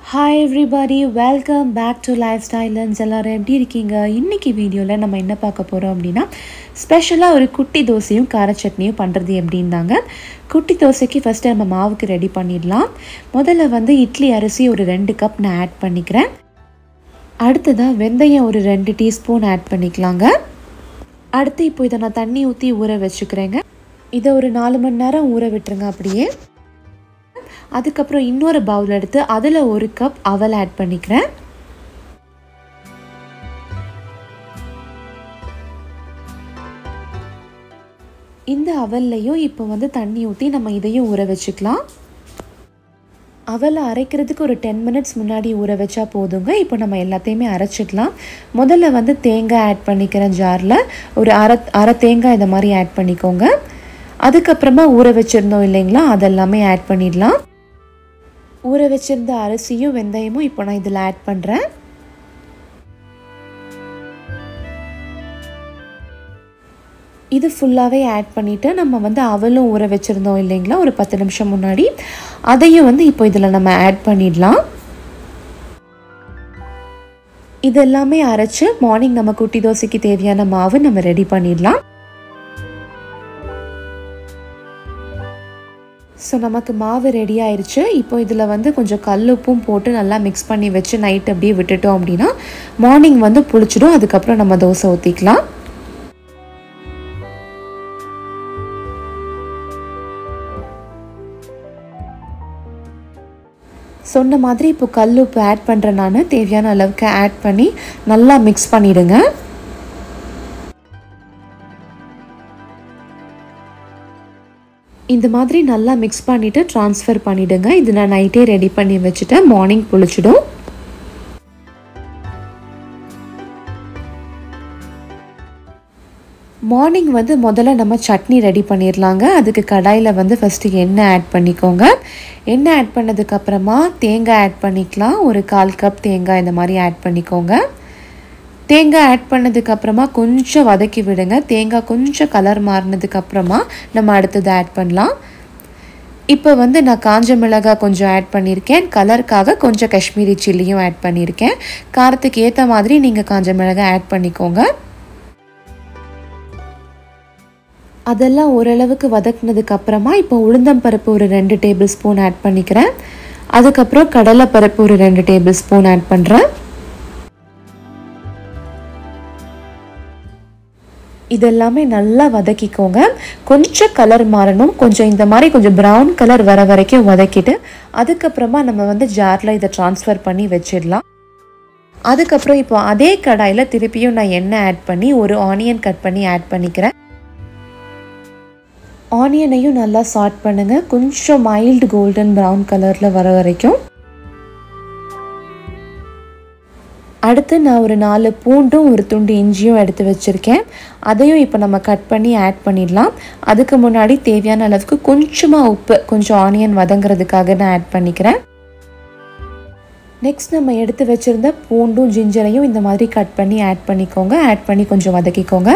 hi everybody welcome back to life stylance எல்லோரும் எப்படி இருக்கீங்க இன்றைக்கி வீடியோவில் நம்ம என்ன பார்க்க போகிறோம் அப்படின்னா ஸ்பெஷலாக ஒரு குட்டி தோசையும் கார சட்னியும் பண்ணுறது எப்படின்னாங்க குட்டி தோசைக்கு ஃபஸ்ட்டு நம்ம மாவுக்கு ரெடி பண்ணிடலாம் முதல்ல வந்து இட்லி அரிசி ஒரு ரெண்டு கப் நான் ஆட் பண்ணிக்கிறேன் அடுத்ததாக வெந்தயம் ஒரு ரெண்டு டீஸ்பூன் ஆட் பண்ணிக்கலாங்க அடுத்து இப்போ இதை நான் தண்ணி ஊற்றி ஊற வச்சுக்கிறேங்க இதை ஒரு நாலு மணி நேரம் ஊற விட்டுருங்க அப்படியே அதுக்கப்புறம் இன்னொரு பவுல் எடுத்து அதில் ஒரு கப் அவல் ஆட் பண்ணிக்கிறேன் இந்த அவல்லையும் இப்போ வந்து தண்ணி ஊற்றி நம்ம இதையும் ஊற வச்சுக்கலாம் அவலை அரைக்கிறதுக்கு ஒரு டென் மினிட்ஸ் முன்னாடி ஊற வச்சா போதுங்க இப்போ நம்ம எல்லாத்தையுமே அரைச்சிக்கலாம் முதல்ல வந்து தேங்காய் ஆட் பண்ணிக்கிறேன் ஜாரில் ஒரு அரை அரை தேங்காய் இந்த மாதிரி ஆட் பண்ணிக்கோங்க அதுக்கப்புறமா ஊற வச்சுருந்தோம் இல்லைங்களா அதெல்லாமே ஆட் பண்ணிடலாம் ஊற வச்சிருந்த அரிசியும் வெந்தயமும் இப்போ நான் இதில் ஆட் பண்ணுறேன் இது ஃபுல்லாகவே ஆட் பண்ணிவிட்டு நம்ம வந்து அவலும் ஊற வச்சுருந்தோம் இல்லைங்களா ஒரு பத்து நிமிஷம் முன்னாடி அதையும் வந்து இப்போ இதில் நம்ம ஆட் பண்ணிடலாம் இது எல்லாமே அரைச்சி மார்னிங் நம்ம குட்டி தோசைக்கு தேவையான மாவு நம்ம ரெடி பண்ணிடலாம் ஸோ நமக்கு மாவு ரெடி ஆயிடுச்சு இப்போ இதில் வந்து கொஞ்சம் கல்லுப்பும் போட்டு நல்லா மிக்ஸ் பண்ணி வச்சு நைட் அப்படியே விட்டுட்டோம் அப்படின்னா மார்னிங் வந்து புளிச்சிடும் அதுக்கப்புறம் நம்ம தோசை ஊற்றிக்கலாம் சொன்ன மாதிரி இப்போ கல் உப்பு ஆட் பண்ணுறேன் நான் தேவையான அளவுக்கு ஆட் பண்ணி நல்லா மிக்ஸ் பண்ணிவிடுங்க இந்த மாதிரி நல்லா மிக்ஸ் பண்ணிவிட்டு ட்ரான்ஸ்ஃபர் பண்ணிவிடுங்க இது நான் நைட்டே ரெடி பண்ணி வச்சுட்டேன் மார்னிங் புளிச்சிடும் மார்னிங் வந்து முதல்ல நம்ம சட்னி ரெடி பண்ணிடலாங்க அதுக்கு கடாயில் வந்து ஃபஸ்ட்டு எண்ணெய் ஆட் பண்ணிக்கோங்க எண்ணெய் ஆட் பண்ணதுக்கப்புறமா தேங்காய் ஆட் பண்ணிக்கலாம் ஒரு கால் கப் தேங்காய் இந்த மாதிரி ஆட் பண்ணிக்கோங்க தேங்காய் ஆட் பண்ணதுக்கப்புறமா கொஞ்சம் வதக்கி விடுங்க தேங்காய் கொஞ்சம் கலர் மாறினதுக்கப்புறமா நம்ம அடுத்தது ஆட் பண்ணலாம் இப்போ வந்து நான் காஞ்ச மிளகாய் கொஞ்சம் ஆட் பண்ணியிருக்கேன் கலருக்காக கொஞ்சம் காஷ்மீரி சில்லியும் ஆட் பண்ணியிருக்கேன் காரத்துக்கு ஏற்ற மாதிரி நீங்கள் காஞ்ச மிளகாய் ஆட் பண்ணிக்கோங்க அதெல்லாம் ஓரளவுக்கு வதக்குனதுக்கு அப்புறமா இப்போ உளுந்தம்பருப்பு ஒரு ரெண்டு டேபிள் ஸ்பூன் ஆட் பண்ணிக்கிறேன் அதுக்கப்புறம் கடலைப்பருப்பு ஒரு ரெண்டு டேபிள் ஸ்பூன் ஆட் பண்ணுறேன் இதெல்லாமே நல்லா வதக்கிக்கோங்க கொஞ்சம் கலர் மாறணும் கொஞ்சம் இந்த மாதிரி கொஞ்சம் ப்ரௌன் கலர் வர வரைக்கும் வதக்கிட்டு அதுக்கப்புறமா நம்ம வந்து ஜாரில் இதை ட்ரான்ஸ்ஃபர் பண்ணி வச்சிடலாம் அதுக்கப்புறம் இப்போ அதே கடாயில் திருப்பியும் நான் எண்ணெய் ஆட் பண்ணி ஒரு ஆனியன் கட் பண்ணி ஆட் பண்ணிக்கிறேன் ஆனியனையும் நல்லா சாட் பண்ணுங்கள் கொஞ்சம் மைல்டு கோல்டன் ப்ரௌன் கலரில் வர வரைக்கும் அடுத்து நான் ஒரு நாலு பூண்டும் ஒரு துண்டு இஞ்சியும் எடுத்து வச்சுருக்கேன் அதையும் இப்போ நம்ம கட் பண்ணி ஆட் பண்ணிடலாம் அதுக்கு முன்னாடி தேவையான அளவுக்கு கொஞ்சமாக உப்பு கொஞ்சம் ஆனியன் வதங்கிறதுக்காக நான் ஆட் பண்ணிக்கிறேன் நெக்ஸ்ட் நம்ம எடுத்து வச்சுருந்த பூண்டும் ஜிஞ்சரையும் இந்த மாதிரி கட் பண்ணி ஆட் பண்ணிக்கோங்க ஆட் பண்ணி கொஞ்சம் வதக்கிக்கோங்க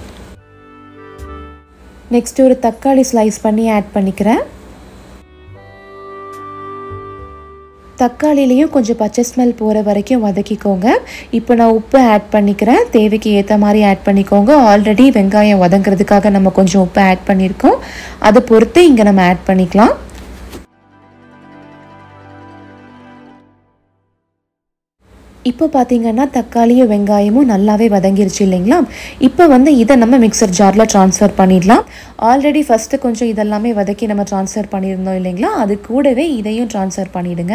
நெக்ஸ்ட் ஒரு தக்காளி ஸ்லைஸ் பண்ணி ஆட் பண்ணிக்கிறேன் தக்காளிலையும் கொஞ்சம் பச்சை ஸ்மெல் போகிற வரைக்கும் வதக்கிக்கோங்க இப்போ நான் உப்பு ஆட் பண்ணிக்கிறேன் தேவைக்கு ஏற்ற மாதிரி ஆட் பண்ணிக்கோங்க ஆல்ரெடி வெங்காயம் வதங்கிறதுக்காக நம்ம கொஞ்சம் உப்பு ஆட் பண்ணியிருக்கோம் அதை பொறுத்து இங்கே நம்ம ஆட் பண்ணிக்கலாம் இப்போ பார்த்தீங்கன்னா தக்காளியும் வெங்காயமும் நல்லாவே வதங்கிருச்சு இல்லைங்களா இப்போ வந்து இதை நம்ம மிக்சர் ஜாரில் ட்ரான்ஸ்ஃபர் பண்ணிடலாம் ஆல்ரெடி ஃபஸ்ட்டு கொஞ்சம் இதெல்லாமே வதக்கி நம்ம ட்ரான்ஸ்ஃபர் பண்ணியிருந்தோம் இல்லைங்களா அது கூடவே இதையும் ட்ரான்ஸ்ஃபர் பண்ணிவிடுங்க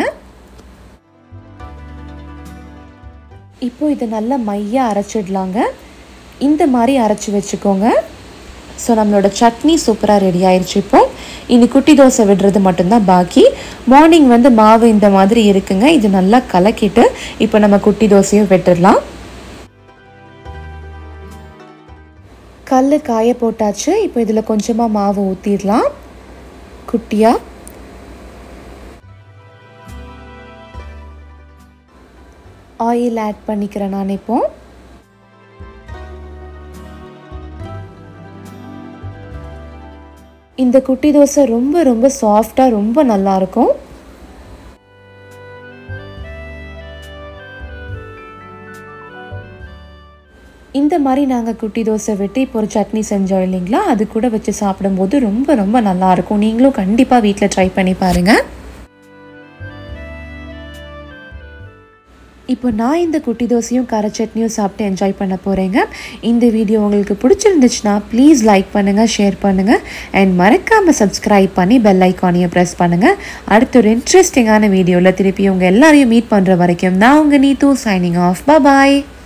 இப்போ இதை நல்லா மையாக அரைச்சிடலாங்க இந்த மாதிரி அரைச்சி வச்சுக்கோங்க ஸோ நம்மளோட சட்னி சூப்பராக ரெடி ஆயிடுச்சு இப்போ இனி குட்டி தோசை விடுறது மட்டும்தான் பாக்கி மார்னிங் வந்து மாவு இந்த மாதிரி இருக்குங்க இது நல்லா கலக்கிட்டு இப்போ நம்ம குட்டி தோசையும் வெட்டுடலாம் கல் காய போட்டாச்சு இப்போ இதில் கொஞ்சமாக மாவு ஊற்றிடலாம் குட்டியாக ஆயில் ஆட் பண்ணிக்கிறேன் நான் இப்போ இந்த குட்டி தோசை ரொம்ப ரொம்ப சாஃப்டாக ரொம்ப நல்லாயிருக்கும் இந்த மாதிரி நாங்கள் குட்டி தோசை வெட்டி இப்போ ஒரு சட்னி செஞ்சோம் இல்லைங்களா அது கூட வச்சு சாப்பிடும்போது ரொம்ப ரொம்ப நல்லாயிருக்கும் நீங்களும் கண்டிப்பாக வீட்டில் ட்ரை பண்ணி பாருங்கள் இப்போ நான் இந்த குட்டி தோசையும் கார சட்னியும் சாப்பிட்டு என்ஜாய் பண்ண போகிறேங்க இந்த வீடியோ உங்களுக்கு பிடிச்சிருந்துச்சுன்னா ப்ளீஸ் லைக் பண்ணுங்கள் ஷேர் பண்ணுங்கள் அண்ட் மறக்காமல் சப்ஸ்கிரைப் பண்ணி பெல் ஐக்கானையும் ப்ரெஸ் பண்ணுங்கள் அடுத்த ஒரு இன்ட்ரெஸ்டிங்கான வீடியோவில் திருப்பி உங்கள் எல்லாரையும் மீட் பண்ணுற வரைக்கும் நான் உங்கள் நீத்து சைனிங் ஆஃப் பாய்